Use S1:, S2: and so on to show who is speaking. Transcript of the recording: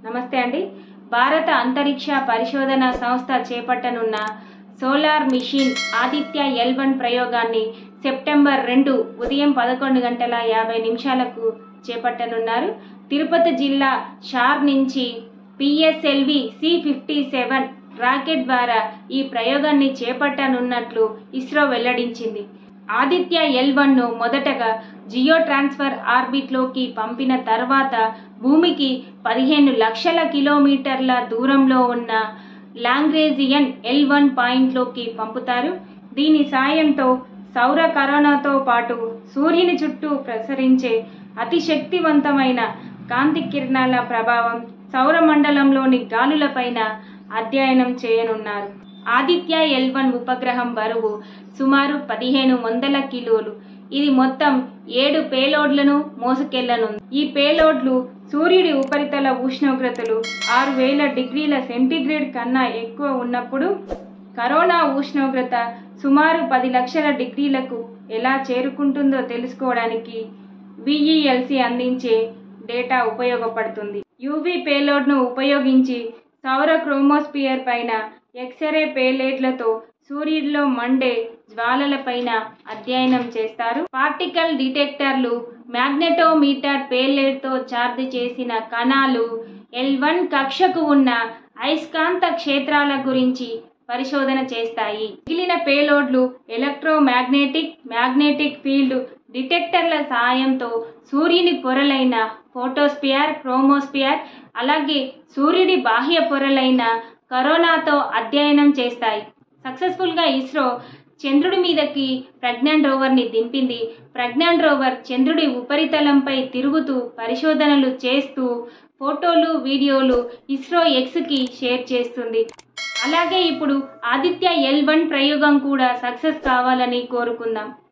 S1: నమస్తే అండి భారత అంతరిక్ష పరిశోధన సంస్థ చేపట్టనున్న solar mission Aditya L one ప్రయోగాన్ని సెప్టెంబర్ రెండు ఉదయం పదకొండు గంటల యాభై నిమిషాలకు చేపట్టనున్నారు తిరుపతి జిల్లా షార్ నుంచి PSLV C fifty seven rocket ద్వారా ఈ ప్రయోగాన్ని చేపట్టనున్నట్లు ఇస్రో వెల్లడించింది ఆదిత్య ఎల్ వన్ను మొదటగా జియో ట్రాన్స్ఫర్ ఆర్బిట్లోకి పంపిన తర్వాత భూమికి పదిహేను లక్షల కిలోమీటర్ల దూరంలో ఉన్న లాంగ్రేజియన్ ఎల్ వన్ పాయింట్లోకి పంపుతారు దీని సాయంతో సౌర కరోనాతో పాటు సూర్యుని చుట్టూ ప్రసరించే అతి శక్తివంతమైన కాంతి కిరణాల ప్రభావం సౌర మండలంలోని గాలులపైన అధ్యయనం చేయనున్నారు ఆదిత్య ఎల్ వన్ ఉపగ్రహం బరువు సుమారు పదిహేను వందల కిలోలు ఇది మొత్తం ఏడు పేలోడ్లను మోసుకెళ్లనుంది ఈ పేలోడ్లు సూర్యుడి ఉపరితల ఉష్ణోగ్రతలు ఆరు వేల డిగ్రీల సెంటీగ్రేడ్ కన్నా ఎక్కువ ఉన్నప్పుడు కరోనా ఉష్ణోగ్రత సుమారు పది లక్షల డిగ్రీలకు ఎలా చేరుకుంటుందో తెలుసుకోవడానికి విఈఎల్సి అందించే డేటా ఉపయోగపడుతుంది యూవీ పేలోడ్ను ఉపయోగించి సౌర క్రోమోస్పియర్ పైన ఎక్స్రే పేలేట్లతో సూర్యుడిలో మండే జ్వాలలపైన అధ్యయనం చేస్తారు పార్టికల్ డిటెక్టర్లు మ్యాగ్నెటోమీటర్ పేలేట్తో చార్జ్ చేసిన కణాలు ఎల్ వన్ కక్షకు ఉన్న అయస్కాంత క్షేత్రాల గురించి పరిశోధన చేస్తాయి మిగిలిన పేలోడ్లు ఎలక్ట్రోమాగ్నెటిక్ మ్యాగ్నెటిక్ ఫీల్డ్ డిటెక్టర్ల సాయంతో సూర్యుని పొరలైన ఫోటోస్పియర్ క్రోమోస్పియర్ అలాగే సూర్యుడి బాహ్య పొరలైన కరోనాతో అధ్యయనం చేస్తాయి సక్సెస్ఫుల్గా ఇస్రో చంద్రుడి మీదకి ప్రజ్ఞాన్ రోవర్ని దింపింది ప్రజ్ఞాన్ రోవర్ చంద్రుడి ఉపరితలంపై తిరుగుతూ పరిశోధనలు చేస్తూ ఫోటోలు వీడియోలు ఇస్రో ఎక్స్కి షేర్ చేస్తుంది అలాగే ఇప్పుడు ఆదిత్య ఎల్ వన్ ప్రయోగం కూడా సక్సెస్ కావాలని కోరుకుందాం